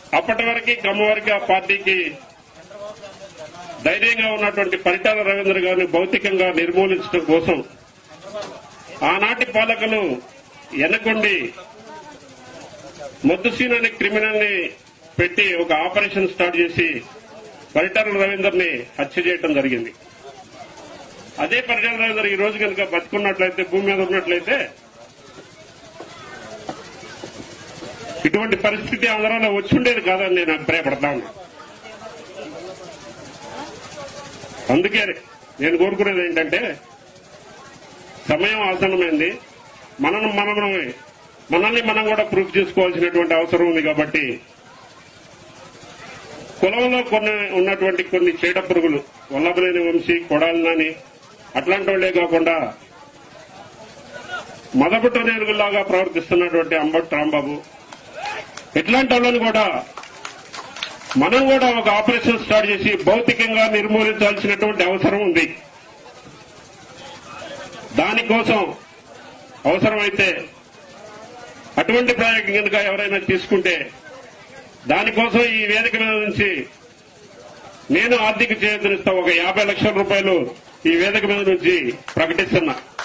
అప్పటి వరకు కమ్మవారికి ఆ పార్టీకి ధైర్యంగా ఉన్నటువంటి పరిటాల రవీంద్ర గారిని భౌతికంగా నిర్మూలించడం కోసం ఆనాటి పాలకులు వెనకొండి మొద్దుసీన్ అనే క్రిమినల్ ని పెట్టి ఒక ఆపరేషన్ స్టార్ట్ చేసి పరిటాల రవీందర్ ని హత్య చేయడం జరిగింది అదే పరిటాల రవీందర్ ఈ రోజు కనుక బతుకున్నట్లయితే భూమి మీద ఉన్నట్లయితే ఇటువంటి పరిస్థితి ఆంధ్రాలో వచ్చి ఉండేది కాదని నేను అభిప్రాయపడతా ఉన్నా అందుకే నేను కోరుకునేది ఏంటంటే సమయం ఆసన్నమైంది మనం మనం మనల్ని మనం కూడా ప్రూఫ్ చేసుకోవాల్సినటువంటి అవసరం ఉంది కాబట్టి కులంలో కొన్ని ఉన్నటువంటి కొన్ని చీడ పురుగులు వల్లభలేని వంశీ కొడాలని అట్లాంటి వాళ్లే కాకుండా మదపుట్ట నేరుగులాగా ప్రవర్తిస్తున్నటువంటి అంబట్ రాంబాబు ఇట్లాంటి వాళ్ళని కూడా మనం కూడా ఒక ఆపరేషన్ స్టార్ట్ చేసి భౌతికంగా నిర్మూలించాల్సినటువంటి అవసరం ఉంది దానికోసం అవసరమైతే అటువంటి ప్రయోగం కనుక ఎవరైనా తీసుకుంటే దానికోసం ఈ వేదిక మీద నుంచి నేను ఆర్థిక చేయూతనిస్తా ఒక యాభై లక్షల రూపాయలు ఈ వేదిక మీద నుంచి ప్రకటిస్తున్నా